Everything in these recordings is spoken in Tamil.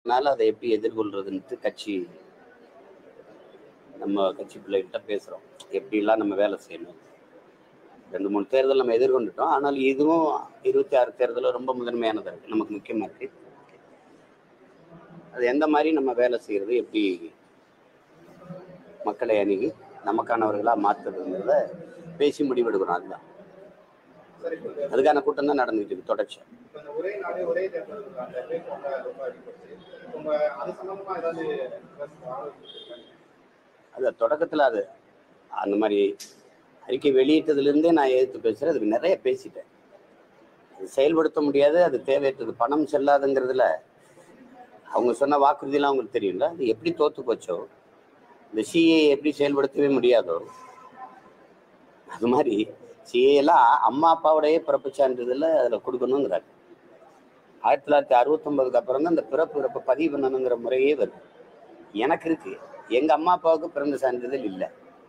அதனால அதை எப்படி எதிர்கொள்றதுன்ட்டு கட்சி நம்ம கட்சி பிள்ளைகிட்ட பேசுறோம் எப்படிலாம் நம்ம வேலை செய்யணும் ரெண்டு மூணு தேர்தல் நம்ம எதிர்கொண்டுட்டோம் ஆனால் இதுவும் இருபத்தி ஆறு தேர்தலும் ரொம்ப முதன்மையானதா இருக்கு நமக்கு முக்கியமா இருக்கு அது எந்த மாதிரி நம்ம வேலை செய்யறது எப்படி மக்களை அணுகி நமக்கானவர்களா மாத்துறதுங்கிறத பேசி முடிவெடுக்கிறோம் அதுதான் சரி இப்ப இந்த- அதுக்கான கூட்டம் தான் நடந்துட்டு இருக்கு தொடர்ச்சியா இப்ப இந்த ஒரே நாடு ஒரே தேர்தல் அந்த பேர் ரொம்ப ரொம்ப அடிபட்டு உங்க அது சம்பந்தமா ஏதாவது ஆலோசிச்சிருக்காங்க? அது தொடக்கத்துல அது அந்த மாதிரி அறிக்கை வெளியிட்டதுல இருந்தே நான் எதிர்த்து பேசுறேன் அதுக்கு நிறைய பேசிட்டேன் அது செயல்படுத்த முடியாது அது தேவையற்றது பணம் செல்லாதுங்கிறதுல அவங்க சொன்ன வாக்குறுதியெல்லாம் அவங்களுக்கு தெரியும்ல அது எப்படி தோத்து போச்சோ இந்த சிஏ எப்படி செயல்படுத்தவே முடியாதோ அது மாதிரி சிஏ எல்லாம் அம்மா அப்பாவுடைய பிறப்பு சான்றிதழ அதில் கொடுக்கணுங்கிறாங்க ஆயிரத்தி தொள்ளாயிரத்தி அறுபத்தொன்பதுக்கு அப்புறம் தான் இந்த பிறப்பு இறப்பு பதிவு பண்ணணுங்கிற முறையே வருது எனக்கு இருக்கு எங்க அம்மா அப்பாவுக்கு பிறந்த சான்றிதழ் இல்லை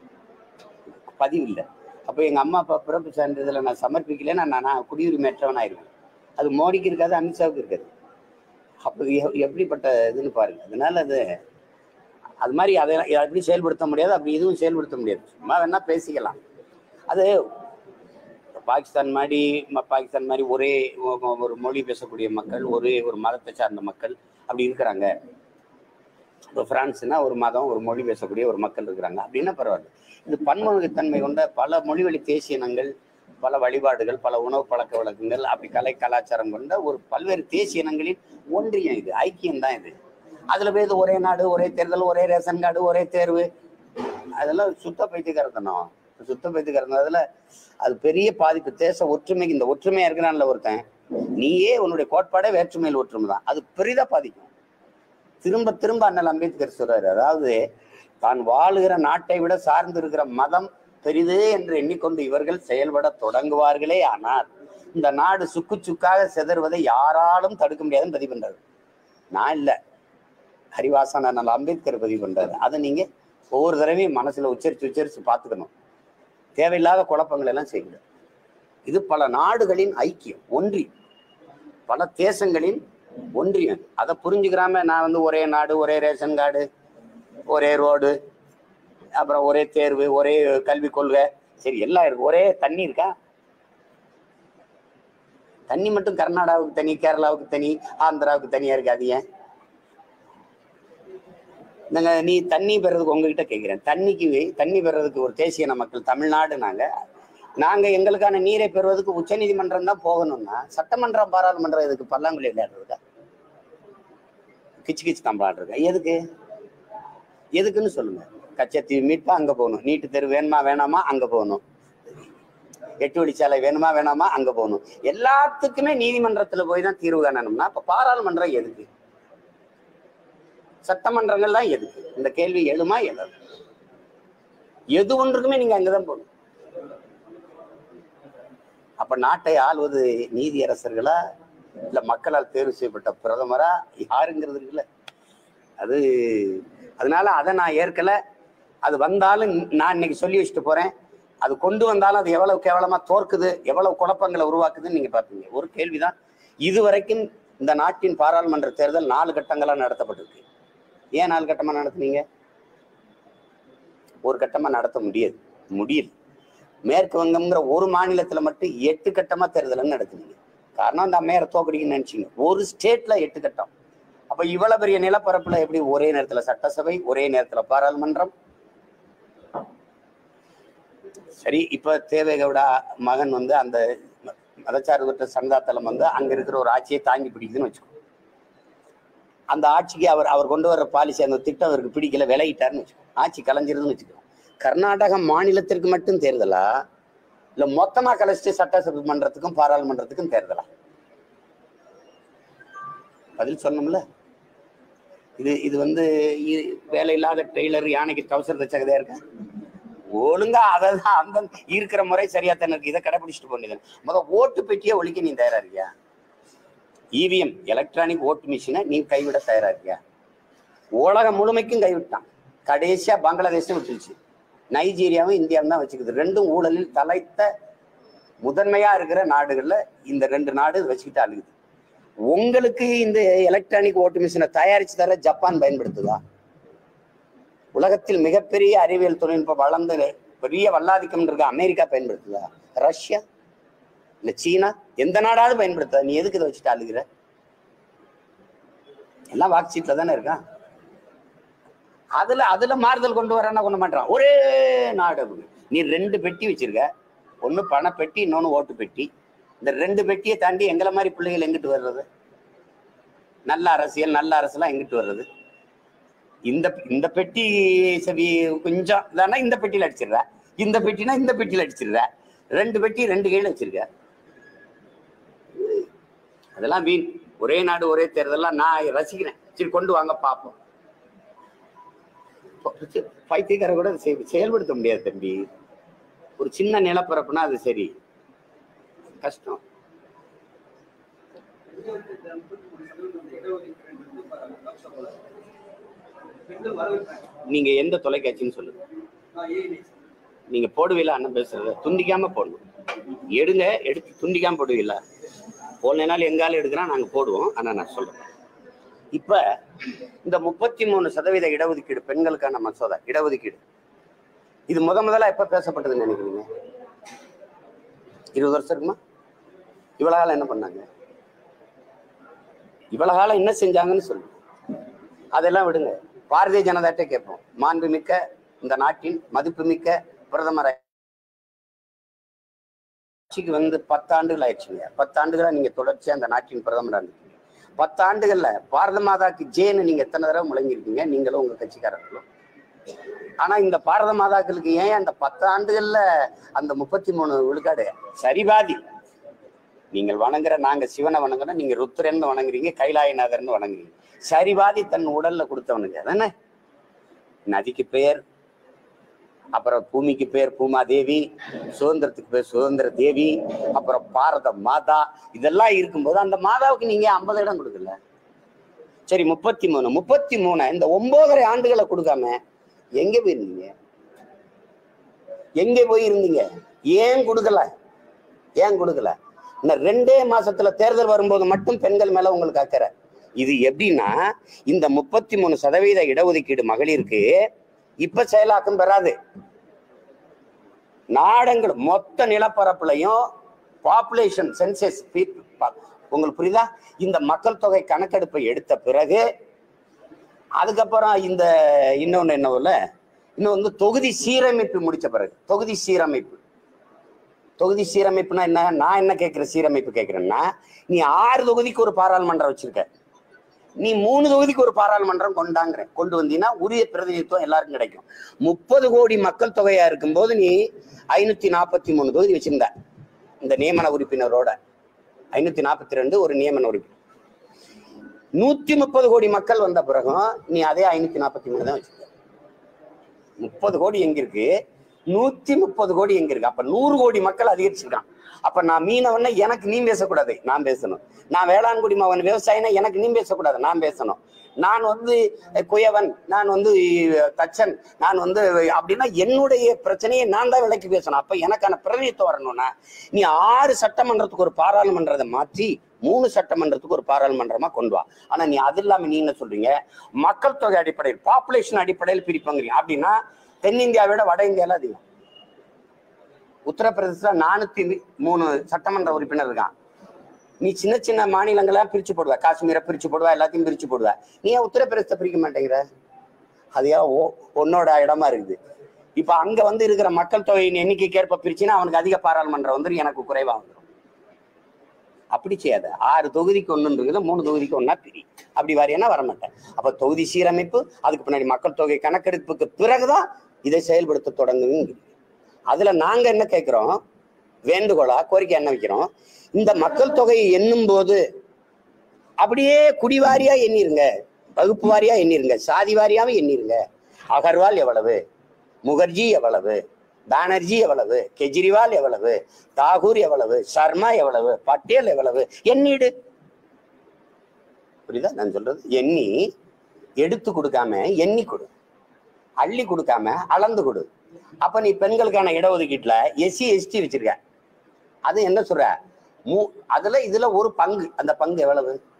பதிவு இல்லை அப்போ எங்க அம்மா அப்பா பிறப்பு சான்றிதழை நான் சமர்ப்பிக்கலைன்னா நான் நான் குடியுரிமையற்றவன் ஆயிருவேன் அது மோடிக்கு இருக்காது அமித்ஷாவுக்கு இருக்காது அப்போ எ- எப்படிப்பட்ட இதுன்னு பாருங்க அதனால அது அது மாதிரி அதை எப்படி செயல்படுத்த முடியாது அப்படி இதுவும் செயல்படுத்த முடியாது சும்மா வேணா பேசிக்கலாம் அது பாகிஸ்தான் மாதிரி ம- பாகிஸ்தான் மாதிரி ஒரே ஒ- ஒ- ஒரு மொழி பேசக்கூடிய மக்கள் ஒரே ஒரு மதத்தை சார்ந்த மக்கள் அப்படி இருக்கிறாங்க இப்போ பிரான்ஸ்னா ஒரு மதம் ஒரு மொழி பேசக்கூடிய ஒரு மக்கள் இருக்கிறாங்க அப்படின்னா பரவாயில்ல இது பன்முகத்தன்மை கொண்ட பல மொழிவழி தேசிய இனங்கள் பல வழிபாடுகள் பல உணவு பழக்க வழக்கங்கள் அப்படி கலை கலாச்சாரம் கொண்ட ஒரு பல்வேறு தேசிய இனங்களின் ஒன்றியம் இது ஐக்கியம் தான் இது அதுல போய் இது ஒரே நாடு ஒரே தேர்தல் ஒரே ரேஷன் கார்டு ஒரே தேர்வு அதெல்லாம் சுத்த பைத்தியக்காரத்தனம் சுத்த பைத்தியக்காரத்தனம் அதுல அது பெரிய பாதிப்பு தேச ஒற்றுமைக்கு இந்த ஒற்றுமையா இருக்கிறான்ல ஒருத்தன் நீயே உன்னுடைய கோட்பாடே வேற்றுமையில் ஒற்றுமை தான் அது பெரிதா பாதிக்கும் திரும்ப திரும்ப அண்ணல் அம்பேத்கர் சொல்றாரு அதாவது தான் வாழுகிற நாட்டை விட சார்ந்து இருக்கிற மதம் பெரிது என்று எண்ணிக்கொண்டு இவர்கள் செயல்பட தொடங்குவார்களே ஆனால் இந்த நாடு சுக்கு சுக்காக சிதறுவதை யாராலும் தடுக்க முடியாதுன்னு பதிவு பண்றாரு நான் இல்ல ஹரிவாசன் அண்ணல் அம்பேத்கர் பதிவு பண்றாரு அதை நீங்க ஒவ்வொரு தடவையும் மனசுல உச்சரிச்சு உச்சரிச்சு பார்த்துக்கணும் தேவையில்லாத குழப்பங்கள் எல்லாம் செய்யக்கூடாது இது பல நாடுகளின் ஐக்கியம் ஒன்றி பல தேசங்களின் ஒன்றியம் அதை புரிஞ்சுக்கிறாம நான் வந்து ஒரே நாடு ஒரே ரேஷன் கார்டு ஒரே ரோடு அப்புறம் ஒரே தேர்வு ஒரே கல்விக் கொள்கை சரி எல்லாம் இருக்கு ஒரே தண்ணி இருக்கா தண்ணி மட்டும் கர்நாடகாவுக்கு தனி கேரளாவுக்கு தனி ஆந்திராவுக்கு தனியா இருக்கு அது ஏன் நாங்க நீ தண்ணி பெறதுக்கு உங்ககிட்ட கேட்கிறேன் தண்ணிக்கு தண்ணி பெறதுக்கு ஒரு தேசிய இன மக்கள் தமிழ்நாடு நாங்க நாங்க எங்களுக்கான நீரை பெறுவதற்கு உச்சநீதிமன்றம் தான் போகணும்னா சட்டமன்றம் பாராளுமன்றம் இதுக்கு பல்லாங்குழி விளையாடுறதுக்கா கிச்சு கிச்சு தான் விளையாடுறதா எதுக்கு எதுக்குன்னு சொல்லுங்க கச்சத்தீவு மீட்பா அங்க போகணும் நீட்டு தெரு வேணுமா வேணாமா அங்க போகணும் எட்டு வழிச்சாலை வேணுமா வேணாமா அங்க போகணும் எல்லாத்துக்குமே நீதிமன்றத்துல போய் தான் தீர்வு காணணும்னா அப்ப பாராளுமன்றம் எதுக்கு சட்டமன்றங்கள்லாம் எதுக்கு இந்த கேள்வி எழுமா எழாது எது ஒன்றுக்குமே நீங்க அங்கதான் போகணும் அப்ப நாட்டை ஆள்வது நீதியரசர்களா இல்ல மக்களால் தேர்வு செய்யப்பட்ட பிரதமரா யாருங்கிறது இருக்குல்ல அது அதனால அதை நான் ஏற்கல அது வந்தாலும் நான் இன்னைக்கு சொல்லி வச்சுட்டு போறேன் அது கொண்டு வந்தாலும் அது எவ்வளவு கேவலமா தோற்குது எவ்வளவு குழப்பங்களை உருவாக்குதுன்னு நீங்க பாப்பீங்க ஒரு கேள்விதான் இதுவரைக்கும் இந்த நாட்டின் பாராளுமன்ற தேர்தல் நாலு கட்டங்களா நடத்தப்பட்டிருக்கு ஏன் நாலு கட்டமா நடத்துனீங்க ஒரு கட்டமா நடத்த முடியாது முடியல மேற்கு வங்கம்ங்கிற ஒரு மாநிலத்துல மட்டும் எட்டு கட்டமா தேர்தல் நடத்துனீங்க காரணம் அந்த அம்மையார் தோக்கடிக்குன்னு நினைச்சீங்க ஒரு ஸ்டேட்ல எட்டு கட்டம் அப்ப இவ்வளவு பெரிய நிலப்பரப்புல எப்படி ஒரே நேரத்துல சட்டசபை ஒரே நேரத்துல பாராளுமன்றம் சரி இப்ப தேவேகவுடா மகன் வந்து அந்த மதச்சார்பற்ற சந்தாத்தலம் வந்து அங்க இருக்கிற ஒரு ஆட்சியை தாங்கி பிடிக்குதுன்னு வச்சுக்கோ அந்த ஆட்சிக்கு அவர் அவர் கொண்டு வர்ற பாலிசி அந்த திட்டம் அவருக்கு பிடிக்கல விலகிட்டாருன்னு வச்சுக்கோ ஆட்சி கலைஞ்சிருதுன்னு வச்சுக்கோ கர்நாடக மாநிலத்திற்கு மட்டும் தேர்தலா இல்ல மொத்தமா கலைச்சிட்டு சட்டசபை மன்றத்துக்கும் பாராளுமன்றத்துக்கும் தேர்தலா பதில் சொன்னோம்ல இது இது வந்து இ- வேலையில்லாத டெய்லர் யானைக்கு டவுசர் தச்சகதையா இருக்கா ஒழுங்கா அதை தான் அந்த இருக்கிற முறை சரியா தானே இருக்கு இதை கடைபிடிச்சிட்டு போனது முத ஓட்டு பெட்டியை ஒழிக்க நீ தயாரா இருக்கியா இவிஎம் எலக்ட்ரானிக் ஓட்டு மிஷினை நீ கைவிட தயாரா இருக்கியா உலகம் முழுமைக்கும் கைவிட்டான் கடைசியா பங்களாதேஷும் விட்டுருச்சு நைஜீரியாவும் இந்தியாவும் தான் வச்சுக்குது ரெண்டும் ஊழலில் தலைத்த முதன்மையா இருக்கிற நாடுகள்ல இந்த ரெண்டு நாடு வச்சுக்கிட்டு அழுகுது உங்களுக்கு இந்த எலக்ட்ரானிக் ஓட்டு மிஷினை தயாரிச்சு தர ஜப்பான் பயன்படுத்துதா உலகத்தில் மிகப்பெரிய அறிவியல் தொழில்நுட்பம் வளர்ந்து பெரிய வல்லாதிக்கம் இருக்க அமெரிக்கா பயன்படுத்துதா ரஷ்யா இல்ல சீனா எந்த நாடாவது பயன்படுத்துதா நீ எதுக்கு இதை வச்சுட்டு அழுகிற எல்லாம் வாக்கு சீட்ல தானே இருக்கான் அதுல அதுல மாறுதல் கொண்டு வரேன்னா கொண்டு மாட்டான் ஒரே நாடு அப்படின்னு. நீ ரெண்டு பெட்டி வச்சிருக்க ஒண்ணு பண பெட்டி இன்னொன்னு ஓட்டு பெட்டி இந்த ரெண்டு பெட்டியை தாண்டி எங்களை மாதிரி பிள்ளைகள் எங்கிட்டு வர்றது நல்ல அரசியல் நல்ல அரசுலாம் எங்கிட்டு வர்றது இந்த இந்த பெட்டி சரி கொஞ்சம் இதானா இந்த பெட்டியில அடிச்சிடுற இந்த பெட்டினா இந்த பெட்டியில அடிச்சிடுற ரெண்டு பெட்டி ரெண்டு கையில வச்சிருக்க அதெல்லாம் வீண் ஒரே நாடு ஒரே தேர்தல்லாம் நான் ரசிக்கிறேன் சரி கொண்டு வாங்க பார்ப்போம் பைத்தியக்கார கூட அதை செய்- செயல்படுத்த முடியாது தம்பி ஒரு சின்ன நிலப்பரப்புனா அது சரி கஷ்டம் நீங்க எந்த தொலைக்காட்சின்னு சொல்லுங்க நீங்க போடுவீல அண்ணன் பேசுறத துண்டிக்காம போடணும் எடுங்க எடுத்து துண்டிக்காம போடுவீங்களா போடலைனாலும் எங்காலும் எடுக்கிறா நாங்க போடுவோம் ஆனா நான் சொல்றேன் இப்ப இந்த முப்பத்தி மூணு சதவீத இடஒதுக்கீடு பெண்களுக்கான மசோதா இடஒதுக்கீடு இது முத முதல்ல எப்ப பேசப்பட்டதுன்னு நினைக்கிறீங்க இருபது வருஷம் இருக்குமா இவ்வளவு காலம் என்ன பண்ணாங்க இவ்வளவு காலம் என்ன செஞ்சாங்கன்னு சொல்லு அதெல்லாம் விடுங்க பாரதிய ஜனதாட்டே கேட்போம் மாண்புமிக்க இந்த நாட்டின் மதிப்புமிக்க பிரதமர் ஆட்சிக்கு வந்து பத்தாண்டுகள் ஆயிடுச்சுங்க பத்தாண்டுகளா நீங்க தொடர்ச்சியா அந்த நாட்டின் பிரதமரா இருந்தீங்க பத்தாண்டுகள்ல பாரத மாதாக்கு ஜேன்னு நீங்க எத்தனை தடவை முழங்கிருக்கீங்க நீங்களும் உங்க கட்சிக்காரர்களும் ஆனா இந்த பாரத மாதாக்களுக்கு ஏன் அந்த பத்து ஆண்டுகள்ல அந்த முப்பத்தி மூணு விழுக்காடு சரிபாதி நீங்கள் வணங்குற நாங்க சிவனை வணங்குறோம் நீங்க ருத்ரன்னு வணங்குறீங்க கைலாயநாதர்னு வணங்குறீங்க சரிபாதி தன் உடல்ல கொடுத்தவனுங்க அதானே நதிக்கு பெயர் அப்புறம் பூமிக்கு பேர் பூமாதேவி சுதந்திரத்துக்கு பேர் சுதந்திர தேவி அப்புறம் பாரத மாதா இதெல்லாம் இருக்கும்போது அந்த மாதாவுக்கு நீங்க ஐம்பது இடம் கொடுக்கல சரி முப்பத்தி மூணு முப்பத்தி மூணு இந்த ஒன்பதரை ஆண்டுகளை கொடுக்காம எங்க போயிருந்தீங்க எங்க போயிருந்தீங்க ஏன் கொடுக்கல ஏன் கொடுக்கல இன்னும் ரெண்டே மாசத்துல தேர்தல் வரும்போது மட்டும் பெண்கள் மேல உங்களுக்கு அக்கறை இது எப்படின்னா இந்த முப்பத்தி மூணு சதவீத இடஒதுக்கீடு மகளிருக்கு இப்ப செயலாக்கம் பெறாது நாடங்கள் மொத்த நிலப்பரப்புலையும் பாப்புலேஷன் சென்சஸ் உங்களுக்கு புரியுதா இந்த மக்கள் தொகை கணக்கெடுப்பை எடுத்த பிறகு அதுக்கப்புறம் இந்த இன்னொன்னு என்னவுல இன்னும் வந்து தொகுதி சீரமைப்பு முடிச்ச பிறகு தொகுதி சீரமைப்பு தொகுதி சீரமைப்புனா என்ன நான் என்ன கேட்கிற சீரமைப்பு கேட்கிறேன்னா நீ ஆறு தொகுதிக்கு ஒரு பாராளுமன்றம் வச்சிருக்க நீ மூணு தொகுதிக்கு ஒரு பாராளுமன்றம் கொண்டாங்கிற கொண்டு வந்தீங்கன்னா உரிய பிரதிநிதித்துவம் எல்லாருக்கும் கிடைக்கும் முப்பது கோடி மக்கள் தொகையா இருக்கும்போது நீ ஐநூத்தி நாற்பத்தி மூணு தொகுதி வச்சிருந்த இந்த நியமன உறுப்பினரோட ஐநூத்தி நாற்பத்தி ரெண்டு ஒரு நியமன உறுப்பினர் நூத்தி முப்பது கோடி மக்கள் வந்த பிறகும் நீ அதே ஐநூத்தி நாற்பத்தி மூணு தான் வச்சிருக்க முப்பது கோடி எங்க இருக்கு நூத்தி முப்பது கோடி எங்க இருக்கு அப்ப நூறு கோடி மக்கள் அதிகரிச்சிருக்கான் அப்ப நான் மீனவன எனக்கு நீ பேசக்கூடாது நான் பேசணும் நான் வேளாண்குடி மகன் விவசாயினா எனக்கு நீ பேசக்கூடாது நான் பேசணும் நான் வந்து குயவன் நான் வந்து தச்சன் நான் வந்து அப்படின்னா என்னுடைய பிரச்சனையை நான் தான் விலைக்கு பேசணும் அப்ப எனக்கான பிரதிநிதித்துவம் வரணும்னா நீ ஆறு சட்டமன்றத்துக்கு ஒரு பாராளுமன்றத்தை மாற்றி மூணு சட்டமன்றத்துக்கு ஒரு பாராளுமன்றமா கொண்டு வா ஆனா நீ அது இல்லாம நீ என்ன சொல்றீங்க மக்கள் தொகை அடிப்படையில் பாப்புலேஷன் அடிப்படையில் பிரிப்பங்கிறீங்க அப்படின்னா தென்னிந்தியாவை விட வட இந்தியால அதிகம் உத்தரப்பிரதேசத்துல நானூத்தி மூணு சட்டமன்ற உறுப்பினர் இருக்கான் நீ சின்ன சின்ன மாநிலங்களா பிரிச்சு போடுவ காஷ்மீரை பிரிச்சு போடுவ எல்லாத்தையும் பிரிச்சு போடுவ நீ ஏன் உத்தரப்பிரதேசத்தை பிரிக்க மாட்டேங்கிற அது ஏன் ஓ உன்னோட இடமா இருக்குது இப்ப அங்க வந்து இருக்கிற மக்கள் தொகையின் எண்ணிக்கைக்கு ஏற்ப பிரிச்சுன்னா அவனுக்கு அதிக பாராளுமன்றம் வந்துடும் எனக்கு குறைவா வந்துடும் அப்படி செய்யாத ஆறு தொகுதிக்கு ஒன்று இருக்குது மூணு தொகுதிக்கு ஒன்னா பிரி அப்படி வரையனா வரமாட்டேன் அப்ப தொகுதி சீரமைப்பு அதுக்கு பின்னாடி மக்கள் தொகை கணக்கெடுப்புக்கு பிறகுதான் இதை செயல்படுத்த தொடங்குவீங்க அதுல நாங்க என்ன கேட்கிறோம் வேண்டுகோளா கோரிக்கை என்ன வைக்கிறோம் இந்த மக்கள் தொகையை எண்ணும் போது அப்படியே குடிவாரியா எண்ணிருங்க வகுப்பு வாரியா எண்ணிருங்க சாதி வாரியாவும் எண்ணிருங்க அகர்வால் எவ்வளவு முகர்ஜி எவ்வளவு பானர்ஜி எவ்வளவு கெஜ்ரிவால் எவ்வளவு தாகூர் எவ்வளவு சர்மா எவ்வளவு பட்டேல் எவ்வளவு எண்ணிடு புரியுதா நான் சொல்றது எண்ணி எடுத்து கொடுக்காம எண்ணி கொடு அள்ளி கொடுக்காம அளந்து கொடு அப்ப நீ பெண்களுக்கான இடஒதுக்கீட்டுல எஸ்சி எஸ்டி வச்சிருக்க அது என்ன சொல்ற மூ அதுல இதுல ஒரு பங்கு அந்த பங்கு எவ்வளவு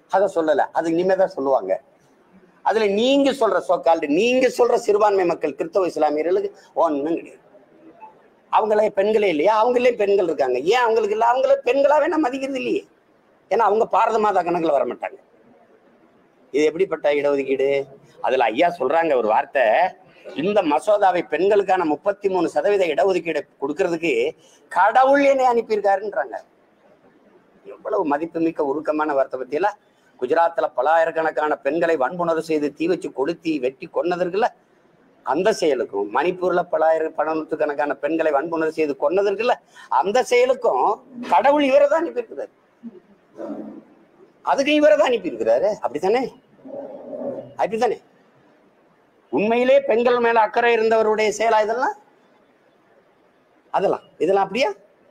அதை சொல்லல அது இனிமே தான் சொல்லுவாங்க அதுல நீங்க சொல்ற சோக்கால்டு நீங்க சொல்ற சிறுபான்மை மக்கள் கிறிஸ்தவ இஸ்லாமியர்களுக்கு ஒண்ணும் கிடையாது அவங்களே பெண்களே இல்லையா அவங்களே பெண்கள் இருக்காங்க ஏன் அவங்களுக்கு இல்ல அவங்களே பெண்களாவே நான் மதிக்கிறது இல்லையே ஏன்னா அவங்க பாரத மாதா கணக்குல வர மாட்டாங்க இது எப்படிப்பட்ட இடஒதுக்கீடு அதுல ஐயா சொல்றாங்க ஒரு வார்த்தை இந்த மசோதாவை பெண்களுக்கான முப்பத்தி மூணு சதவீத இடஒதுக்கீடு கொடுக்கறதுக்கு கடவுள் என்னை அனுப்பியிருக்காருன்றாங்க எவ்வளவு மதிப்புமிக்க உருக்கமான வார்த்தை பத்தியில குஜராத்ல பலாயிரக்கணக்கான பெண்களை வன்புணர்வு செய்து தீ வச்சு கொளுத்தி வெட்டி கொன்னதற்குல அந்த செயலுக்கும் மணிப்பூர்ல பலாயிரம் பணத்துக்கணக்கான பெண்களை வன்புணர்வு செய்து கொன்னதற்குல அந்த செயலுக்கும் கடவுள் இவரை தான் அனுப்பியிருக்கிறாரு அதுக்கு இவரை தான் அனுப்பியிருக்கிறாரு அப்படித்தானே அப்படித்தானே உண்மையிலே பெண்கள் மேல அக்கறை இருந்தவருடைய செயலா இதெல்லாம் அதெல்லாம் இதெல்லாம் அப்படியா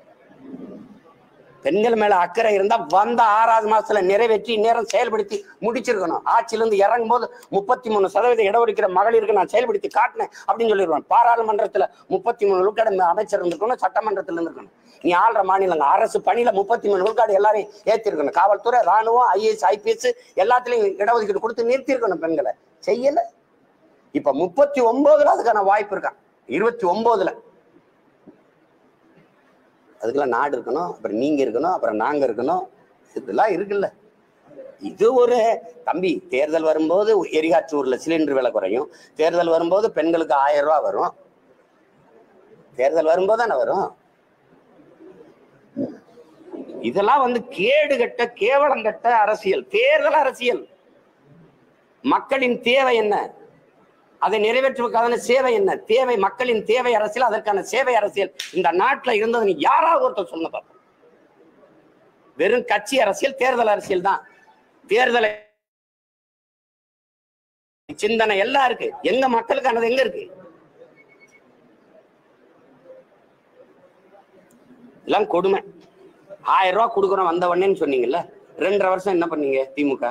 பெண்கள் மேல அக்கறை இருந்தா வந்த ஆறாவது மாசத்துல நிறைவேற்றி நேரம் செயல்படுத்தி முடிச்சிருக்கணும் ஆட்சியில இருந்து இறங்கும் போது முப்பத்தி மூணு சதவீத இடஒதுக்கிற மகளிருக்கு நான் செயல்படுத்தி காட்டினேன் அப்படின்னு சொல்லிடுவேன் பாராளுமன்றத்துல முப்பத்தி மூணு விழுக்காடு அமைச்சர் இருந்திருக்கணும் சட்டமன்றத்துல இருந்திருக்கணும் நீ ஆள்ற மாநிலங்க அரசு பணியில முப்பத்தி மூணு விழுக்காடு எல்லாரையும் ஏத்திருக்கணும் காவல்துறை ராணுவம் ஐஏஎஸ் ஐபிஎஸ் எல்லாத்துலயும் இடஒதுக்கீடு கொடுத்து நிறுத்திருக்கணும் பெண்களை செய்யல இப்ப முப்பத்தி ஒன்பதுல அதுக்கான வாய்ப்பு இருக்கான் இருபத்தி ஒன்பதுல அதுக்கெல்லாம் நாடு இருக்கணும் அப்புறம் நீங்க இருக்கணும் அப்புறம் நாங்க இருக்கணும் இதெல்லாம் இருக்குல்ல இது ஒரு தம்பி தேர்தல் வரும்போது எரிகாற்றூர்ல சிலிண்டர் விலை குறையும் தேர்தல் வரும்போது பெண்களுக்கு ஆயிரம் ரூபாய் வரும் தேர்தல் வரும்போது தானே வரும் இதெல்லாம் வந்து கேடு கட்ட கேவலம் கட்ட அரசியல் தேர்தல் அரசியல் மக்களின் தேவை என்ன அதை நிறைவேற்றுவதற்கான சேவை என்ன தேவை மக்களின் தேவை அரசியல் அதற்கான சேவை அரசியல் இந்த நாட்டுல இருந்தது நீ யாராவது ஒருத்தர் சொல்ல பார்ப்போம் வெறும் கட்சி அரசியல் தேர்தல் அரசியல் தான் தேர்தலை சிந்தனை எல்லாம் இருக்கு எங்க மக்களுக்கானது எங்க இருக்கு எல்லாம் கொடுமை ஆயிரம் ரூபாய் கொடுக்குறோம் வந்த உடனேன்னு சொன்னீங்கல்ல ரெண்டரை வருஷம் என்ன பண்ணீங்க திமுக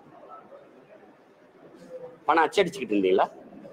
பணம் அச்சடிச்சுக்கிட்டு இருந்தீங்களா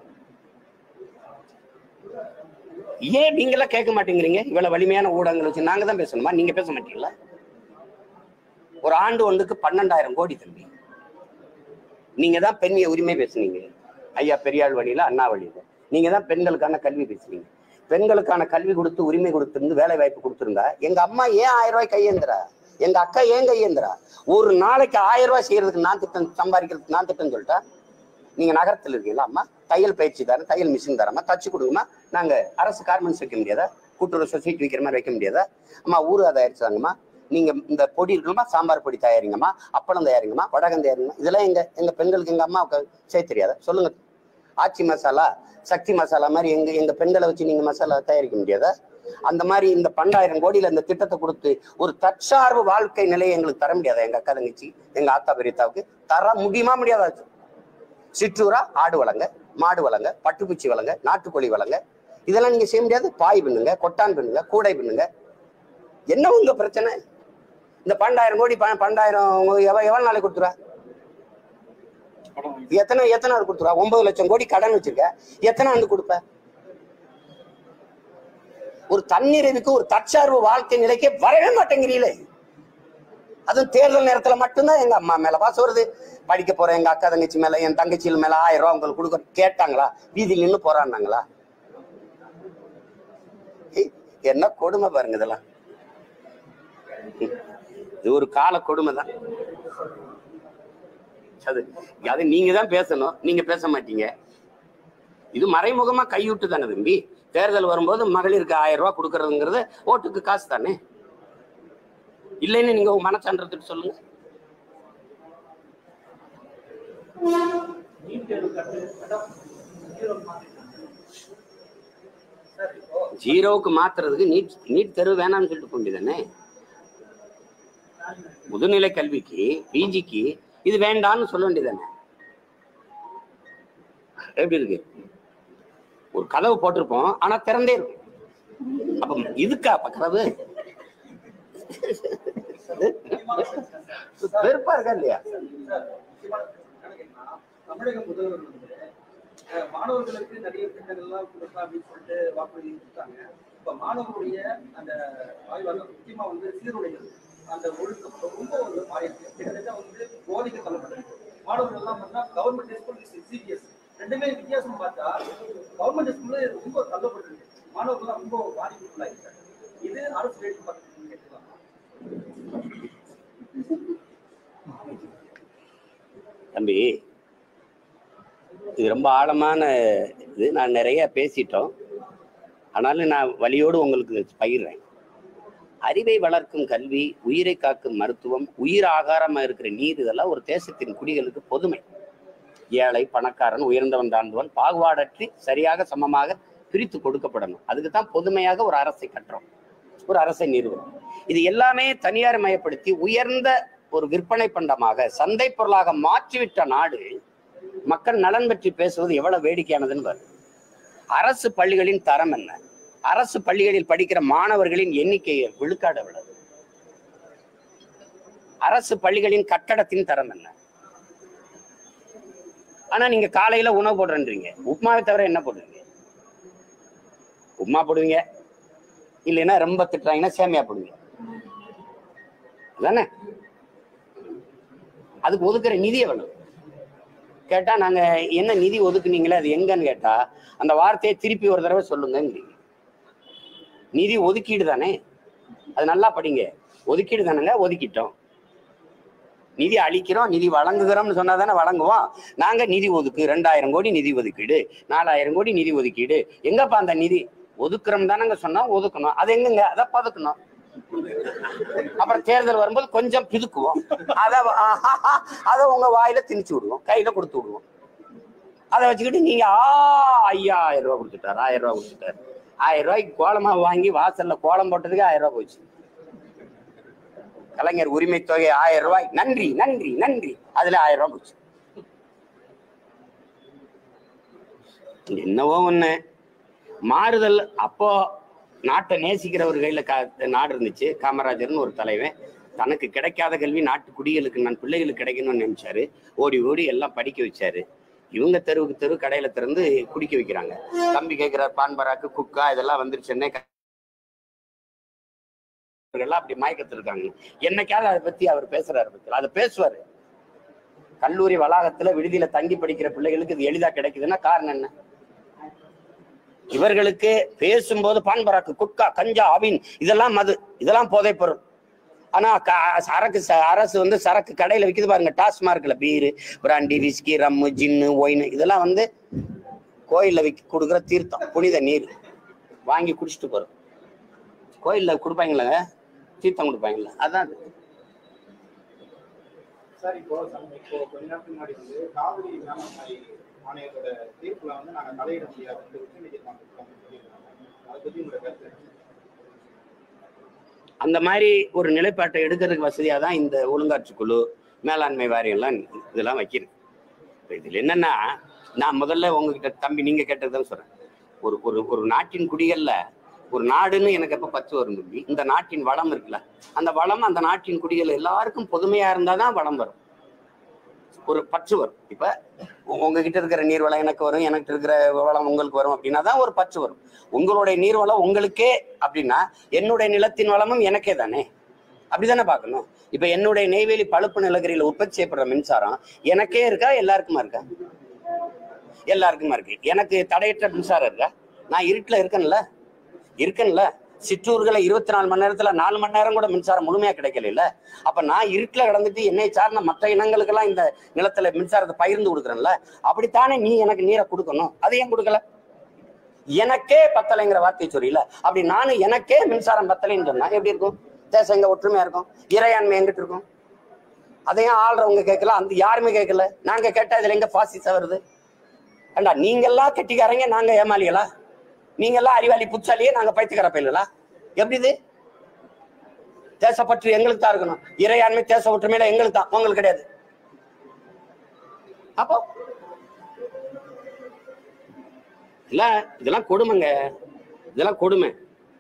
ஏன் நீங்களாம் கேட்க மாட்டேங்கிறீங்க இவ்வளவு வலிமையான ஊடகங்கள் வச்சு நாங்க தான் பேசணுமா நீங்க பேச மாட்டீங்களா ஒரு ஆண்டு ஒன்றுக்கு பன்னெண்டாயிரம் கோடி தம்பி நீங்க தான் பெண்ணிய உரிமை பேசுனீங்க ஐயா பெரியாள் வழியில அண்ணா வழியில நீங்க தான் பெண்களுக்கான கல்வி பேசுனீங்க பெண்களுக்கான கல்வி கொடுத்து உரிமை கொடுத்திருந்து வேலை வாய்ப்பு கொடுத்திருந்தா எங்க அம்மா ஏன் ஆயிரம் ரூபாய் கையேந்திரா எங்க அக்கா ஏன் கையேந்திரா ஒரு நாளைக்கு ஆயிரம் ரூபாய் செய்யறதுக்கு நான் திட்டம் சம்பாதிக்கிறதுக்கு நான் திட்டம் சொல்லிட்டா நீங்க நகரத்தில் இருக்கீங்களா அம்மா தையல் பயிற்சி தரேன் தையல் மிஷின் தரமா தச்சு கொடுங்கம்மா நாங்க அரசு கார்மெண்ட்ஸ் வைக்க முடியாதா கூட்டுறவு சொசைட்டி வைக்கிற மாதிரி வைக்க முடியாதா அம்மா ஊர் தயாரிச்சாங்கம்மா நீங்க இந்த பொடி இருக்கணுமா சாம்பார் பொடி தயாரிங்கம்மா அப்பளம் தயாரிங்கம்மா வடகம் தயாரிங்கம்மா இதெல்லாம் எங்க எங்க பெண்களுக்கு எங்க அம்மாவுக்கு செய்ய தெரியாதா சொல்லுங்க ஆச்சி மசாலா சக்தி மசாலா மாதிரி எங்க எங்க பெண்களை வச்சு நீங்க மசாலா தயாரிக்க முடியாதா அந்த மாதிரி இந்த பன்னெண்டாயிரம் கோடியில இந்த திட்டத்தை கொடுத்து ஒரு தற்சார்பு வாழ்க்கை நிலையை எங்களுக்கு தர முடியாதா எங்க அக்கா தங்கச்சி எங்க ஆத்தா பெரியத்தாவுக்கு தர முடியுமா முடியாதா சிற்றூரா ஆடு வளங்க மாடு வளங்க பட்டுப்பூச்சி வளங்க நாட்டுக்கோழி வளங்க இதெல்லாம் நீங்க செய்ய முடியாது பாய் பின்னுங்க கொட்டான் பின்னுங்க கூடை பின்னுங்க என்ன உங்க பிரச்சனை இந்த பன்னெண்டாயிரம் கோடி ப- பன்னெண்டாயிரம் எவ எவ்வளவு நாளைக்கு கொடுத்துருவா எத்தனை எத்தனை நாள் கொடுத்துருவா ஒன்பது லட்சம் கோடி கடன் வச்சிருக்க எத்தனை ஆண்டு கொடுப்ப ஒரு தன்னிறைவுக்கு ஒரு தற்சார்பு வாழ்க்கை நிலைக்கே வரவே மாட்டேங்கிறீங்களே அதுவும் தேர்தல் நேரத்துல மட்டும்தான் எங்க அம்மா மேல பாசம் வருது படிக்க போற எங்க அக்கா தங்கச்சி மேல என் தங்கச்சியில் மேல ஆயிரம் ரூபாய் உங்களுக்கு கொடுக்க கேட்டாங்களா வீதியில் நின்று போராடினாங்களா ஏய், என்ன கொடுமை பாருங்க இதெல்லாம் இது ஒரு கால கொடுமை தான் அது அது நீங்க தான் பேசணும் நீங்க பேச மாட்டீங்க இது மறைமுகமா கையூட்டு தானே தம்பி தேர்தல் வரும்போது மகளிருக்கு ஆயிரம் ரூபாய் கொடுக்கறதுங்கிறது ஓட்டுக்கு காசு தானே இல்லைன்னு நீங்க உங்க மனசான்றதுட்டு சொல்லுங்க ஜீரோவுக்கு மாத்துறதுக்கு நீட் நீட் தேர்வு வேணாம்னு சொல்லிட்டு போக வேண்டியதானே முதுநிலை கல்விக்கு பிஜிக்கு இது வேண்டாம்னு சொல்ல வேண்டியதானே எப்படி இருக்கு ஒரு கதவு போட்டிருப்போம் ஆனா திறந்தே இருக்கும் அப்ப இதுக்கா அப்ப கதவு வெறுப்பா இருக்கா இல்லையா தமிழக முதல்வர் வந்து அஹ், மாணவர்களுக்கு நிறைய திட்டங்கள்லாம் கொடுக்கலாம் அப்படின்னு சொல்லிட்டு வாக்குறுதி கொடுத்தாங்க இப்ப மாணவர்களுடைய அந்த ஆய்வாளர் முக்கியமா வந்து சீருடைகள் அந்த ஒழுக்கம் ரொம்ப ஒரு மாறி இருக்கு கிட்டத்தட்ட வந்து போதைக்கு தள்ளப்பட்டிருக்கு மாணவர்கள் எல்லாம் பார்த்தா கவர்மெண்ட் ஸ்கூல் சிபிஎஸ் ரெண்டுமே வித்தியாசம் பார்த்தா கவர்மெண்ட் ஸ்கூல்ல ரொம்ப தள்ளப்பட்டிருக்கு மாணவர்கள் ரொம்ப பாதிப்புக்குள்ளாயிருக்காங்க இது அரசு ரேட்டு பார்த்து கேட்டுக்கலாம் தம்பி இது ரொம்ப ஆழமான இது நான் நிறைய பேசிட்டோம் ஆனாலும் நான் வழியோடு உங்களுக்கு பகிர்றேன் அறிவை வளர்க்கும் கல்வி உயிரை காக்கும் மருத்துவம் உயிர் ஆகாரமா இருக்கிற நீர் இதெல்லாம் ஒரு தேசத்தின் குடிகளுக்கு பொதுமை ஏழை பணக்காரன் உயர்ந்தவன் தாழ்ந்தவன் பாகுபாடற்றி சரியாக சமமாக பிரித்து கொடுக்கப்படணும் அதுக்கு தான் பொதுமையாக ஒரு அரசை கட்டுறோம் ஒரு அரசை நிறுவனம் இது எல்லாமே தனியார் மயப்படுத்தி உயர்ந்த ஒரு விற்பனை பண்டமாக சந்தை பொருளாக மாற்றிவிட்ட நாடு மக்கள் நலன் பற்றி பேசுவது எவ்வளவு வேடிக்கையானதுன்னு பாரு அரசு பள்ளிகளின் தரம் என்ன அரசு பள்ளிகளில் படிக்கிற மாணவர்களின் எண்ணிக்கை விழுக்காடு எவ்வளவு அரசு பள்ளிகளின் கட்டடத்தின் தரம் என்ன ஆனா நீங்க காலையில உணவு போடுறேன்றீங்க உப்மாவை தவிர என்ன போடுவீங்க உப்மா போடுவீங்க இல்லைன்னா ரொம்ப திட்டுறாங்கன்னா சேமியா போடுவீங்க அதானே அதுக்கு ஒதுக்குற நிதி எவ்வளவு கேட்டா நாங்க என்ன நிதி ஒதுக்குனீங்களே அது எங்கன்னு கேட்டா அந்த வார்த்தையை திருப்பி ஒரு தடவை சொல்லுங்கங்கிறீங்க நிதி ஒதுக்கீடு தானே அது நல்லா படிங்க ஒதுக்கீடு தானேங்க ஒதுக்கிட்டோம் நிதி அளிக்கிறோம் நிதி வழங்குகிறோம்னு சொன்னா தானே வழங்குவோம் நாங்க நிதி ஒதுக்கு ரெண்டாயிரம் கோடி நிதி ஒதுக்கீடு நாலாயிரம் கோடி நிதி ஒதுக்கீடு எங்கப்பா அந்த நிதி ஒதுக்குறோம் தானங்க சொன்னோம் ஒதுக்கணும் அது எங்கங்க அதை பதுக்கணும் அப்புறம் தேர்தல் வரும்போது கொஞ்சம் பிதுக்குவோம் அதை அதை உங்க வாயில திணிச்சு விடுவோம் கையில கொடுத்து விடுவோம் அதை வச்சுக்கிட்டு நீங்க ஆ ஐயாயிரம் ரூபாய் கொடுத்துட்டாரு ஆயிரம் ரூபாய் கொடுத்துட்டாரு ஆயிரம் ரூபாய்க்கு கோலமா வாங்கி வாசல்ல கோலம் போட்டதுக்கு ஆயிரம் ரூபாய் போச்சு கலைஞர் உரிமை தொகை ஆயிரம் ரூபாய் நன்றி நன்றி நன்றி அதுல ஆயிரம் ரூபாய் போச்சு என்னவோ ஒண்ணு மாறுதல் அப்போ நாட்டை நேசிக்கிறவர் கையில கா- நாடு இருந்துச்சு காமராஜர்னு ஒரு தலைவன் தனக்கு கிடைக்காத கல்வி நாட்டு குடிகளுக்கு நான் பிள்ளைகளுக்கு கிடைக்கணும்னு நினைச்சாரு ஓடி ஓடி எல்லாம் படிக்க வச்சாரு இவங்க தெருவுக்கு தெரு கடையில திறந்து குடிக்க வைக்கிறாங்க தம்பி கேட்கிறார் பான் பராக்கு குக்கா இதெல்லாம் வந்துருச்சுன்னே க- இவர்கள்லாம் அப்படி மயக்கத்தில் இருக்காங்க என்னைக்காவது அதை பத்தி அவர் பேசுறாரு பத்தியா அதை பேசுவாரு கல்லூரி வளாகத்துல விடுதியில தங்கி படிக்கிற பிள்ளைகளுக்கு இது எளிதா கிடைக்குதுன்னா காரணம் என்ன இவர்களுக்கு பேசும்போது பான்பராக்கு குட்கா கஞ்சா அவின் இதெல்லாம் மது இதெல்லாம் போதைப் பொருள் ஆனா க- சரக்கு ச- அரசு வந்து சரக்கு கடையில விக்குது பாருங்க டாஸ்மார்க்ல beer brandy whisky rum gin wine இதெல்லாம் வந்து கோயில்ல விற்க கொடுக்குற தீர்த்தம் புனித நீர் வாங்கி குடிச்சிட்டு போறோம் கோயில்ல கொடுப்பாங்களே தீர்த்தம் கொடுப்பாங்களே அதான் அது. சார் இப்போ சம்- இப்போ கொஞ்ச நேரத்துக்கு முன்னாடி வந்து காவிரி மேலாண்மை ஆணையத்தோட தீர்ப்புல வந்து நாங்க தலையிட முடியாது வந்து உச்சநீதிமன்றம் சொல்லியிருக்காங்க அதை பத்தி உங்களோட கருத்து என்ன? அந்த மாதிரி ஒரு நிலைப்பாட்டை எடுக்கிறதுக்கு வசதியாக தான் இந்த ஒழுங்காற்று குழு மேலாண்மை வாரியம்லாம் இதெல்லாம் வைக்கிறது இப்ப இதில் என்னன்னா நான் முதல்ல உங்ககிட்ட தம்பி நீங்க கேட்டதுதான் சொல்றேன் ஒரு ஒரு ஒரு நாட்டின் குடிகள்ல ஒரு நாடுன்னு எனக்கு எப்ப பத்து வரும் தம்பி இந்த நாட்டின் வளம் இருக்குல்ல அந்த வளம் அந்த நாட்டின் குடிகள் எல்லாருக்கும் பொதுமையா இருந்தாதான் வளம் வரும் ஒரு பற்று வரும் இப்ப உ- உங்ககிட்ட இருக்கிற நீர் வளம் எனக்கு வரும் எனக்கு இருக்கிற வளம் உங்களுக்கு வரும் அப்படின்னா தான் ஒரு பற்று வரும் உங்களுடைய நீர் வளம் உங்களுக்கே அப்படின்னா என்னுடைய நிலத்தின் வளமும் எனக்கே தானே அப்படிதானே பார்க்கணும் இப்ப என்னுடைய நெய்வேலி பழுப்பு நிலக்கரியில உற்பத்தி செய்யப்படுற மின்சாரம் எனக்கே இருக்கா எல்லாருக்குமா இருக்கா எல்லாருக்குமா இருக்கு எனக்கு தடையற்ற மின்சாரம் இருக்கா நான் இருட்டுல இருக்கேன்ல இருக்கேன்ல சிற்றூர்களை இருபத்தி நாலு மணி நேரத்துல நாலு மணி நேரம் கூட மின்சாரம் முழுமையா கிடைக்கல அப்ப நான் இருட்டுல கிடந்துட்டு என்னை சார்ந்த மற்ற இனங்களுக்கெல்லாம் இந்த நிலத்துல மின்சாரத்தை பகிர்ந்து கொடுக்குறேன்ல அப்படித்தானே நீ எனக்கு நீரை கொடுக்கணும் அது ஏன் கொடுக்கல எனக்கே பத்தலைங்கிற வார்த்தை சொல்லியில அப்படி நானும் எனக்கே மின்சாரம் பத்தலைன்னு சொன்னா எப்படி இருக்கும் தேசம் எங்க ஒற்றுமையா இருக்கும் இறையாண்மை எங்கிட்டு இருக்கும் அதையும் ஆள்றவங்க கேட்கல அந்த யாருமே கேட்கல நாங்க கேட்டா இதுல எங்க பாசிசம் வருது ஏண்டா நீங்கெல்லாம் கெட்டிக்காரங்க நாங்க ஏமாளிகளா நீங்கெல்லாம் அறிவாளி புச்சாலியே நாங்க பைத்தியக்கார பயிலா எப்படி இது தேசப்பற்று எங்களுக்கு தான் இருக்கணும் இறையாண்மை தேச ஒற்றுமையில எங்களுக்கு தான் உங்களுக்கு கிடையாது அப்போ இல்ல இதெல்லாம் கொடுமைங்க இதெல்லாம் கொடுமை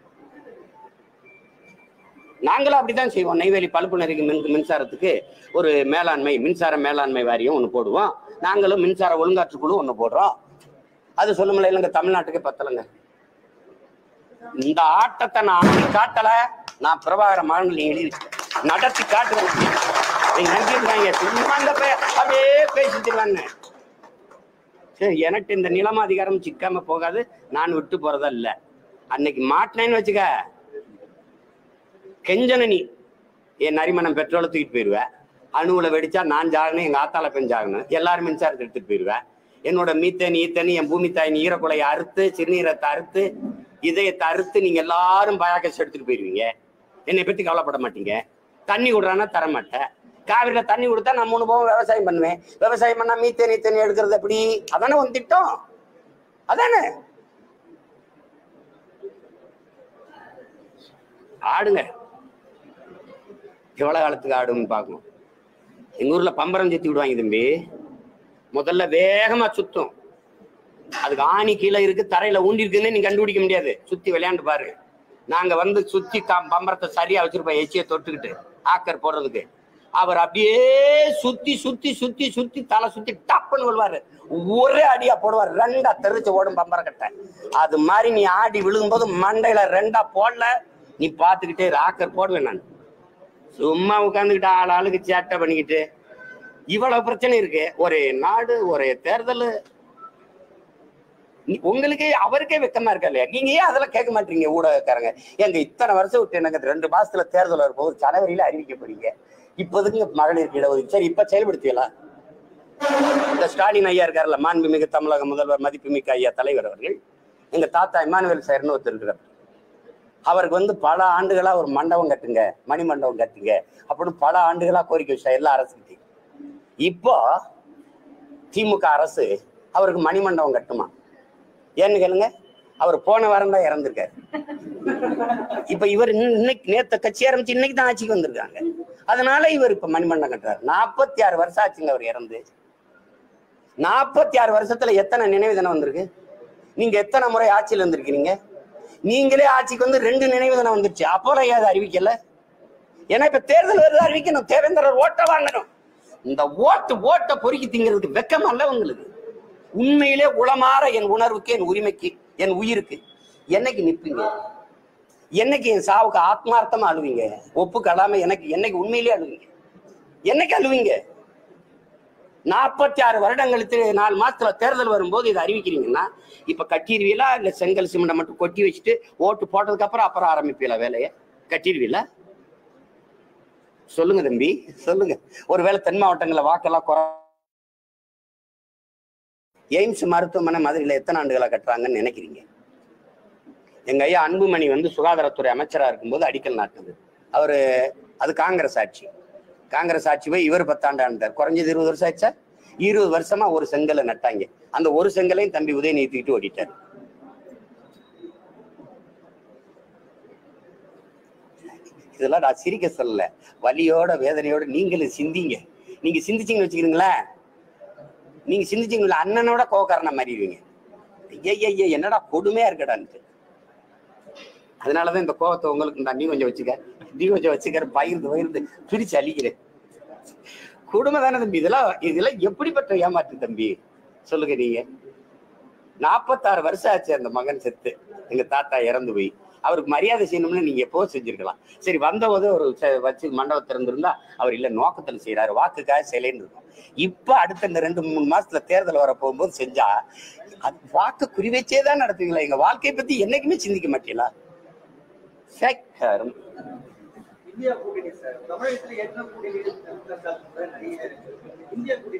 நாங்களும் அப்படித்தான் செய்வோம் நெய்வேலி பழுப்பு நெறிக்கு மின் மின்சாரத்துக்கு ஒரு மேலாண்மை மின்சார மேலாண்மை வாரியம் ஒன்று போடுவோம் நாங்களும் மின்சார ஒழுங்காற்று குழு ஒன்று போடுறோம் அது சொல்லுமில்ல இல்லைங்க தமிழ்நாட்டுக்கே பத்தலைங்க இந்த ஆட்டத்தை நான் காட்டல நான் பிரபாகர மகன் எழுதி வச்சேன் நடத்தி காட்டுவேன் நீங்க நினைச்சிருக்காங்க சும்மா இந்த பையன் அப்படியே பேசிட்டுருவாங்க சரி எனக்கு இந்த நிலம் அதிகாரம் சிக்காம போகாது நான் விட்டு போறதா இல்ல அன்னைக்கு மாட்டினேன்னு வச்சுக்க கெஞ்சன நீ என் நரிமணம் பெட்ரோலை தூக்கிட்டு போயிடுவேன் அணுவுல வெடிச்சா நான் ஜாகணும் எங்க ஆத்தால பெண் ஜாகணும் எல்லாரும் மின்சாரத்தை எடுத்துட்டு போயிடுவேன் என்னோட மீத்தனி ஈத்தனி என் பூமி தாயின் ஈரக்குலையை அறுத்து சிறுநீரத்தை அறுத்து இதயத்தை அறுத்து நீங்க எல்லாரும் பயாக்கஸ் எடுத்துட்டு போயிடுவீங்க என்னை பத்தி கவலைப்பட மாட்டீங்க தண்ணி விடுறான்னா தர மாட்டேன் காவிரியில தண்ணி கொடுத்தா நான் மூணு போகம் விவசாயம் பண்ணுவேன் விவசாயம் பண்ணா மீத்தேன் ஈத்தனி எடுக்கிறது எப்படி அதானே உன் திட்டம் அதானே ஆடுங்க எவ்வளவு காலத்துக்கு ஆடுன்னு பார்க்கணும் எங்க ஊர்ல பம்பரம் சுத்தி விடுவாங்க தம்பி முதல்ல வேகமா சுத்தும் அதுக்கு ஆணி கீழே இருக்கு தரையில ஊண்டி இருக்குன்னு நீ கண்டுபிடிக்க முடியாது சுத்தி விளையாண்டு பாரு நாங்க வந்து சுத்தி கம்- பம்பரத்தை சரியா வச்சிருப்போம் எச்சியை தொட்டுக்கிட்டு ஆக்கர் போடுறதுக்கு அவர் அப்படியே சுத்தி சுத்தி சுத்தி சுத்தி தலை சுத்தி டப்புன்னு விழுவாரு ஒரே அடியா போடுவார் ரெண்டா தெரிச்சு ஓடும் பம்பர கட்டை அது மாதிரி நீ ஆடி விழுகும்போது மண்டையில ரெண்டா போடல நீ பாத்துக்கிட்டே இரு. ஆக்கர் போடுவேன் நான் சும்மா உட்காந்துக்கிட்டு ஆள் ஆளுக்கு சேட்டை பண்ணிக்கிட்டு இவ்வளவு பிரச்சனை இருக்கு ஒரு நாடு ஒரு தேர்தல் நீ- உங்களுக்கே அவருக்கே வெக்கமா இருக்கா இல்லையா நீங்க ஏன் அதெல்லாம் கேட்க மாட்டீங்க ஊடகக்காரங்க எங்க இத்தனை வருஷம் விட்டு எனக்கு ரெண்டு மாசத்துல தேர்தல் வரும்போது ஜனவரியில அறிவிக்க போறீங்க இப்போதைக்கு மகளிருக்கு இடஒதுக்கீடு சரி இப்ப செயல்படுத்தியலாம் இந்த ஸ்டாலின் ஐயா இருக்காருல்ல மாண்புமிகு தமிழக முதல்வர் மதிப்புமிக்க ஐயா தலைவர் அவர்கள் எங்க தாத்தா இமானுவேல் சார்னு ஒருத்தர் இருக்கிறார் அவருக்கு வந்து பல ஆண்டுகளா ஒரு மண்டபம் கட்டுங்க மணி மண்டபம் கட்டுங்க அப்படின்னு பல ஆண்டுகளா கோரிக்கை வச்சா எல்லா அரசுகிட்டையும் இப்போ திமுக அரசு அவருக்கு மணிமண்டபம் கட்டுமா ஏன்னு கேளுங்க அவர் போன வாரம் தான் இறந்திருக்காரு இப்ப இவர் இன்ன- இன்னைக்கு நேத்த கட்சி ஆரம்பிச்சு இன்னைக்கு தான் ஆட்சிக்கு வந்திருக்காங்க அதனால இவர் இப்ப மணிமண்டபம் கட்டுறாரு நாற்பத்தி ஆறு வருஷம் ஆச்சுங்க அவர் இறந்து நாற்பத்தி ஆறு வருஷத்துல எத்தனை நினைவு தினம் வந்திருக்கு நீங்க எத்தனை முறை ஆட்சியில் இருந்திருக்கிறீங்க நீங்களே ஆட்சிக்கு வந்து ரெண்டு நினைவு தினம் வந்துருச்சு அப்போல ஏன் அதை அறிவிக்கல ஏன்னா இப்ப தேர்தல் வருது அறிவிக்கணும் தேவேந்திரர் ஓட்ட வாங்கணும் இந்த ஓட்டு ஓட்ட பொறுக்கி திங்கிறதுக்கு வெக்கம் அல்ல உங்களுக்கு உண்மையிலே உளமாற என் உணர்வுக்கு என் உரிமைக்கு என் உயிருக்கு என்னைக்கு நிப்பீங்க என்னைக்கு என் சாவுக்கு ஆத்மார்த்தமா அழுவீங்க ஒப்பு கலாம எனக்கு என்னைக்கு உண்மையிலே அழுவீங்க என்னைக்கு அழுவீங்க நாற்பத்தி ஆறு வருடங்களுக்கு நாலு மாசத்துல தேர்தல் வரும்போது இதை அறிவிக்கிறீங்கன்னா இப்ப கட்டிடுவீங்களா இல்ல செங்கல் சிமெண்ட்டை மட்டும் கொட்டி வச்சுட்டு ஓட்டு போட்டதுக்கு அப்புறம் அப்புறம் ஆரம்பிப்பீங்களா வேலையை கட்டிடுவீங்களா சொல்லுங்க தம்பி சொல்லுங்க ஒருவேளை தென் மாவட்டங்கள்ல வாக்கெல்லாம் குறை எய்ம்ஸ் மருத்துவமனை மதுரையில எத்தனை ஆண்டுகளா கட்டுறாங்கன்னு நினைக்கிறீங்க எங்க ஐயா அன்புமணி வந்து சுகாதாரத்துறை அமைச்சரா இருக்கும்போது அடிக்கல் நாட்டுது அவரு அது காங்கிரஸ் ஆட்சி காங்கிரஸ் ஆட்சி போய் இவர் பத்தாண்டு ஆண்டார் குறைஞ்சது இருபது வருஷம் ஆச்சா இருபது வருஷமா ஒரு செங்கலை நட்டாங்க அந்த ஒரு செங்கலையும் தம்பி உதயநிதி தூக்கிட்டு ஓடிட்டார் இதெல்லாம் நான் சிரிக்க சொல்லல வலியோட வேதனையோட நீங்களும் சிந்திங்க நீங்க சிந்திச்சீங்கன்னு வச்சுக்கிறீங்களேன் நீங்க சிந்திச்சீங்களா அண்ணனோட கோவக்காரனா மாறிடுவீங்க ஐயா ஐயா என்னடா கொடுமையா இருக்கடான்ட்டு அதனாலதான் இந்த கோவத்தை உங்களுக்கு நான் நீ கொஞ்சம் வச்சுக்க நீ கொஞ்சம் வச்சுக்கிற பகிர்ந்து பகிர்ந்து பிரிச்சு அழிக்கிறேன் குடும்பம் தானே தம்பி இதெல்லாம் இதெல்லாம் எப்படிப்பட்ட ஏமாற்று தம்பி சொல்லுங்க நீங்க நாற்பத்தாறு வருஷம் ஆச்சு அந்த மகன் செத்து எங்க தாத்தா இறந்து போய் அவருக்கு மரியாதை செய்யணும்னு நீங்க எப்போ செஞ்சிருக்கலாம் சரி வந்தபோது ஒரு ச- வச்சு மண்டபம் திறந்திருந்தா அவர் இல்ல நோக்கத்துல செய்யறாரு வாக்குக்காக சிலைன்னு இருக்கும் இப்ப அடுத்த இந்த ரெண்டு மூணு மாசத்துல தேர்தல் வர போகும்போது செஞ்சா அது வாக்கு குறி வச்சே தான் நடத்துவீங்களா எங்க வாழ்க்கையை பத்தி என்னைக்குமே சிந்திக்க மாட்டீங்களா சேக்காரம். இந்தியா கூட்டணி சார் தமிழகத்துல ஏற்கனவே கூட்டணி இருக்கு. நிறைய இருக்கு. இந்தியா கூட்டணி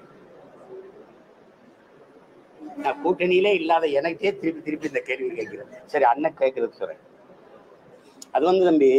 நான் கூட்டணியிலே இல்லாத எனக்கே திருப்பி திருப்பி இந்த கேள்வி கேட்கிறேன் சரி அண்ணன் கேட்கறது சொல்றேன் அது வந்து தம்பி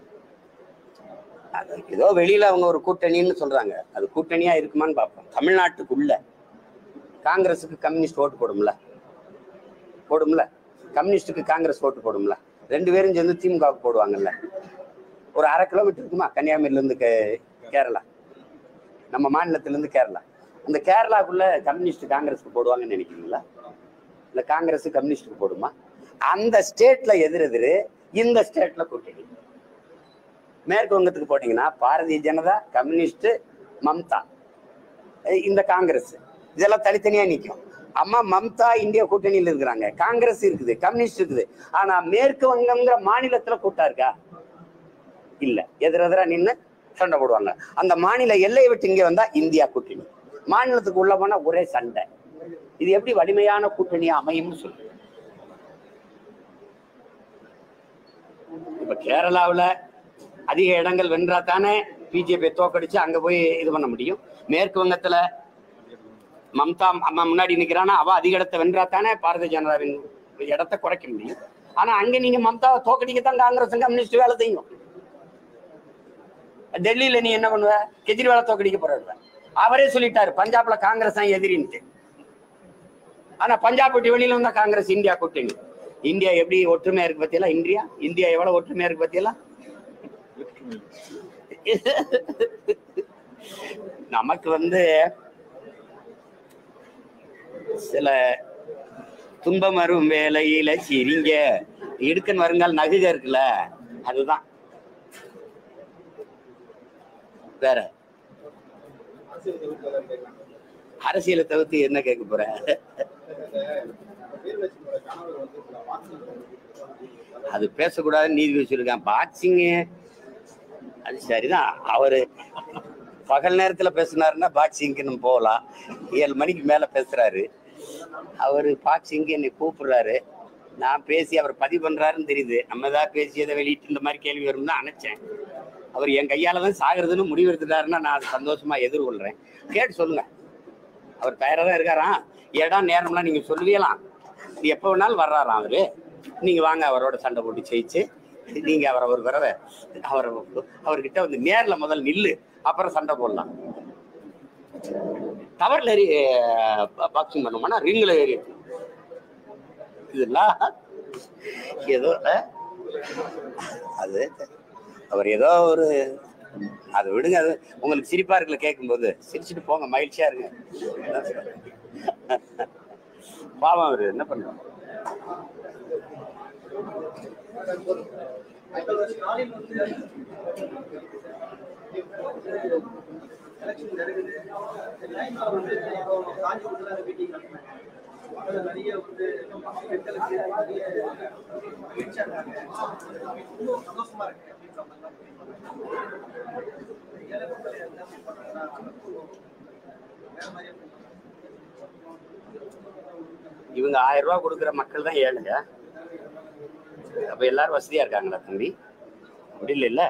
அது ஏதோ வெளியில அவங்க ஒரு கூட்டணின்னு சொல்றாங்க அது கூட்டணியா இருக்குமான்னு பார்ப்போம் தமிழ்நாட்டுக்குள்ள காங்கிரஸுக்கு கம்யூனிஸ்ட் ஓட்டு போடும்ல போடும்ல கம்யூனிஸ்டுக்கு காங்கிரஸ் ஓட்டு போடும்ல ரெண்டு பேரும் சேர்ந்து திமுகவுக்கு போடுவாங்கல்ல ஒரு அரை கிலோமீட்டர் இருக்குமா கன்னியாகுமரியில இருந்து கே- கேரளா நம்ம மாநிலத்துல இருந்து கேரளா அந்த கேரளாக்குள்ள கம்யூனிஸ்ட் காங்கிரஸ்க்கு போடுவாங்கன்னு நினைக்கிறீங்களா இல்ல காங்கிரஸ் கம்யூனிஸ்டுக்கு போடுமா அந்த ஸ்டேட்ல எதிர் எதிரு இந்த ஸ்டேட்ல கூட்டணி மேற்கு வங்கத்துக்கு போட்டீங்கன்னா பாரதிய ஜனதா கம்யூனிஸ்ட் மம்தா அஹ் இந்த காங்கிரஸ் இதெல்லாம் தனித்தனியா நிக்கும் அம்மா மம்தா இந்தியா கூட்டணியில இருக்கிறாங்க காங்கிரஸ் இருக்குது கம்யூனிஸ்ட் இருக்குது ஆனா மேற்கு வங்கம்ங்கிற மாநிலத்துல கூட்டா இருக்கா இல்ல எதிர் எதிரா நின்னு சண்டை போடுவாங்க அந்த மாநில எல்லையை விட்டு இங்க வந்தா இந்தியா கூட்டணி மாநிலத்துக்கு உள்ள போனா ஒரே சண்டை இது எப்படி வலிமையான கூட்டணியா அமையும்னு சொல்லு இப்ப கேரளாவுல அதிக இடங்கள் வென்றா தானே பிஜேபி தோக்கடிச்சு அங்க போய் இது பண்ண முடியும் மேற்கு வங்கத்துல மம்தா அம்மா முன்னாடி நிக்கிறானா அவ அதிக இடத்தை வென்றா தானே பாரதிய ஜனதாவின் இடத்தை குறைக்க முடியும் ஆனா அங்க நீங்க மம்தாவை தோக்கடிக்கத்தான் காங்கிரஸ் கம்யூனிஸ்ட் வேலை செய்யும் டெல்லியில நீ என்ன பண்ணுவ கெஜ்ரிவாலை தோக்கடிக்க போறாரு அவரே சொல்லிட்டாரு பஞ்சாப்ல காங்கிரஸ் தான் எதிரின்ட்டு ஆனா பஞ்சாப் விட்டு வெளியில வந்தா காங்கிரஸ் இந்தியா கூட்டணி இந்தியா எப்படி ஒற்றுமையா இருக்கு பத்தியெல்லாம் இந்தியா இந்தியா எவ்வளவு ஒற்றுமையா இருக்கு பத்தியெல்லாம் நமக்கு வந்து சில துன்பம் வரும் வேலையில சிரிங்க இடுக்கன் வருங்கால் நகுக இருக்குல்ல அதுதான் வேற அரசியல் தொகுப்புல கேட்கலாம் அரசியலை தவிர்த்து என்ன கேட்க போற வீரலட்சுமியோட கணவர் வந்து சில வாட்ஸ்அப் அது பேசக்கூடாதுன்னு நீதி வச்சிருக்கான் பாக்ஸிங்கு அது சரிதான் அவரு பகல் நேரத்துல பேசினாருன்னா பாக்ஸிங்க்கு நம்ம போகலாம் ஏழு மணிக்கு மேல பேசுறாரு அவரு பாக்ஸிங்க்கு என்னை கூப்பிடுறாரு நான் பேசி அவர் பதிவு பண்றாருன்னு தெரியுது நம்ம ஏதாவது பேசியதை வெளியிட்டு இந்த மாதிரி கேள்வி வரும்னு தான் நினைச்சேன் அவர் என் கையால தான் சாகுறதுன்னு முடிவு எடுத்துட்டாருன்னா நான் அதை சந்தோஷமா எதிர்கொள்றேன் கேட்டு சொல்லுங்க அவர் தயாரா தான் இருக்காராம் இடம் நேரம்லாம் நீங்க சொல்லுவீங்களாம் இது எப்போ வேணாலும் வர்றாராம் அவரு நீங்க வாங்க அவரோட சண்டை போட்டு ஜெயிச்சு நீங்க அவரை ஒரு தடவை அவரை அவர்கிட்ட வந்து நேர்ல முதல் நில்லு அப்புறம் சண்டை போடலாம் டவர்ல ஏறி பாக்ஸிங் பண்ணுவோம்னா ரிங்ல ஏறி இதெல்லாம் ஏதோ அஹ், அது அவர் ஏதோ ஒரு அதை விடுங்க அது உங்களுக்கு சிரிப்பா இருக்குல்ல கேட்கும்போது சிரிச்சுட்டு போங்க மகிழ்ச்சியா இருங்க அதான் சொல்றேன். பாவம் அவரு என்ன பண்ணுவோம் நாளில் வந்து எலெக்ஷன் நடக்குது லைன்ல வந்து இப்போ காஞ்சிபுரத்துல மீட்டிங் நடத்தினாங்க அதுல நிறைய வந்து பெண்களுக்கு நிறைய மகிழ்ச்சியா இருக்காங்க ரொம்ப சந்தோஷமா இருக்கு அப்படின்ற மாதிரி ஏழை மக்கள் என்ன பண்றாங்கன்னா வேற மாதிரியே பண்றாங்க. இவங்க ஆயிரம் ரூபாய் கொடுக்குற மக்கள் தான் ஏழுங்க அப்ப எல்லாரும் வசதியா இருக்காங்களா தம்பி அப்படி இல்லைல்ல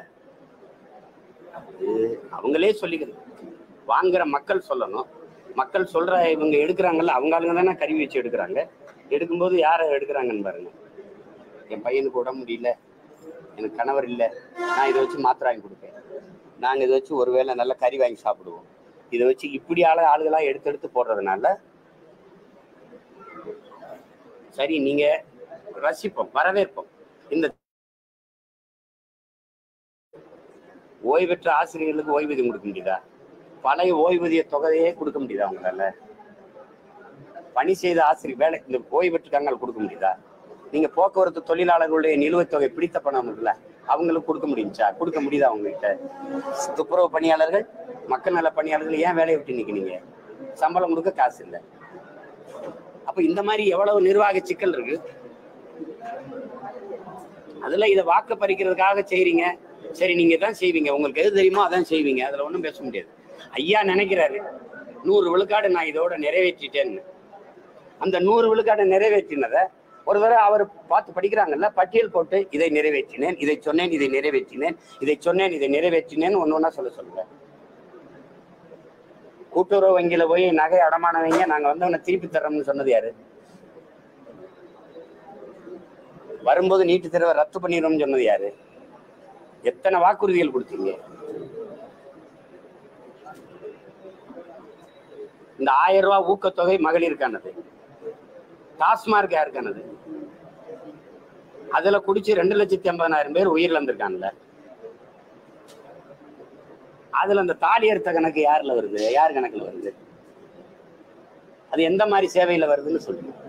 இது அவங்களே சொல்லிக்கிறது வாங்குற மக்கள் சொல்லணும் மக்கள் சொல்ற இவங்க எடுக்கிறாங்கல்ல அவங்க ஆளுங்க தானே கருவி வச்சு எடுக்கிறாங்க எடுக்கும்போது யாரை எடுக்கிறாங்கன்னு பாருங்க என் பையனுக்கு உடம்பு முடியல எனக்கு கணவர் இல்லை நான் இதை வச்சு மாத்திரை வாங்கி கொடுப்பேன் நாங்கள் இதை வச்சு ஒருவேளை நல்ல கறி வாங்கி சாப்பிடுவோம் இதை வச்சு இப்படி ஆள ஆளுகளா எடுத்து எடுத்து போடுறதுனால சரி நீங்க ரசிப்போம் வரவேற்போம் இந்த ஓய்வு பெற்ற ஆசிரியர்களுக்கு ஓய்வூதியம் கொடுக்க முடியுதா பழைய ஓய்வூதிய தொகையே கொடுக்க முடியுதா அவங்களால பணி செய்த ஆசிரியர் வேலை இந்த ஓய்வு பெற்றிருக்காங்க கொடுக்க முடியுதா நீங்க போக்குவரத்து தொழிலாளர்களுடைய நிலுவைத் தொகை பிடித்த பணம் இருக்குல்ல அவங்களுக்கு கொடுக்க முடியுச்சா கொடுக்க முடியுதா அவங்க கிட்ட துப்புரவு பணியாளர்கள் மக்கள் நல பணியாளர்கள் ஏன் வேலையை விட்டு நிக்கிறீங்க சம்பளம் கொடுக்க காசு இல்லை அப்ப இந்த மாதிரி எவ்வளவு நிர்வாக சிக்கல் இருக்கு அதுல இதை வாக்கு பறிக்கிறதுக்காக செய்றீங்க சரி நீங்க தான் செய்வீங்க உங்களுக்கு எது தெரியுமோ அதான் செய்வீங்க அதுல ஒண்ணும் பேச முடியாது ஐயா நினைக்கிறாரு நூறு விழுக்காடு நான் இதோட நிறைவேற்றிட்டேன்னு அந்த நூறு விழுக்காடை நிறைவேற்றினதை ஒரு தடவை அவர் பார்த்து படிக்கிறாங்கல்ல பட்டியல் போட்டு இதை நிறைவேற்றினேன் இதை சொன்னேன் இதை நிறைவேற்றினேன் இதை சொன்னேன் இதை நிறைவேற்றினேன் ஒண்ணு ஒண்ணா சொல்ல சொல்லுங்க கூட்டுறவு வங்கியில போய் நகை அடமான வைங்க நாங்க வந்து அவனை திருப்பி தர்றோம்னு சொன்னது யாரு வரும்போது நீட்டு தேர்வை ரத்து பண்ணிடுறோம்னு சொன்னது யாரு எத்தனை வாக்குறுதிகள் கொடுத்தீங்க இந்த ஆயிரம் ரூபாய் ஊக்கத்தொகை மகளிருக்கானது டாஸ்மார்க் யாருக்கானது அதுல குடிச்சு ரெண்டு லட்சத்தி ஐம்பதனாயிரம் பேர் உயிரிழந்திருக்கான்ல அதுல அந்த தாலி அறுத்த கணக்கு யாருல வருது யார் கணக்குல வருது அது எந்த மாதிரி சேவையில வருதுன்னு சொல்லுங்க